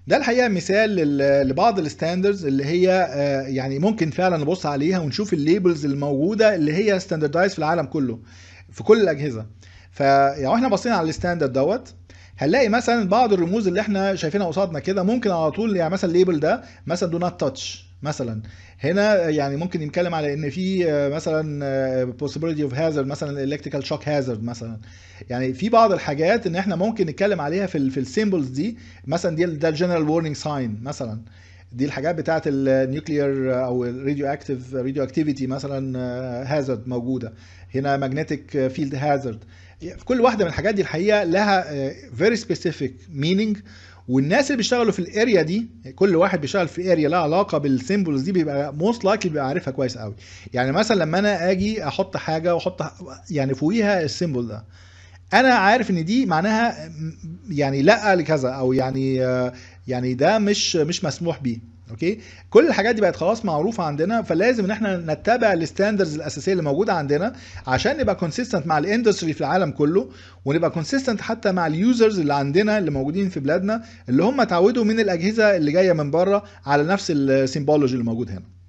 ده الحقيقه مثال لل- لبعض الستاندردز اللي هي آه، يعني ممكن فعلا نبص عليها ونشوف الليبلز الموجوده اللي هي ستاندردايز في العالم كله في كل الاجهزه فلو احنا بصينا على الستاندرد دوت هنلاقي مثلا بعض الرموز اللي احنا شايفينها قصادنا كده ممكن على طول يعني مثلا الليبل ده مثلا دو نوت تاتش مثلا هنا يعني ممكن نتكلم على ان في آه، مثلا آه، possibility of hazard مثلا electrical shock hazard مثلا يعني في بعض الحاجات ان احنا ممكن نتكلم عليها في ال في السيمبلز دي مثلا دي ده الجنرال وورنينج ساين مثلا دي الحاجات بتاعت النيوكليير او الراديو اكتيف راديو اكتيفيتي مثلا هازارد موجوده هنا ماجنتيك فيلد هازارد في كل واحده من الحاجات دي الحقيقه لها فيري سبيسيفيك مينينج والناس اللي بيشتغلوا في الاريا دي كل واحد بيشتغل في اريا لها علاقه بالسيمبلز دي بيبقى موست لايكلي بيبقى عارفها كويس قوي يعني مثلا لما انا اجي احط حاجه واحط يعني فوقيها السيمبل ده انا عارف ان دي معناها م- يعني لا لكذا او يعني آه، يعني ده مش مش مسموح بيه اوكي كل الحاجات دي بقت خلاص معروفه عندنا فلازم ان احنا نتبع الستاندرز الاساسيه اللي موجوده عندنا عشان نبقى كونسيستنت مع الاندستري في العالم كله ونبقى كونسيستنت حتى مع اليوزرز اللي عندنا اللي موجودين في بلادنا اللي هم اتعودوا من الاجهزه اللي جايه من بره على نفس السيمبولوجي اللي موجود هنا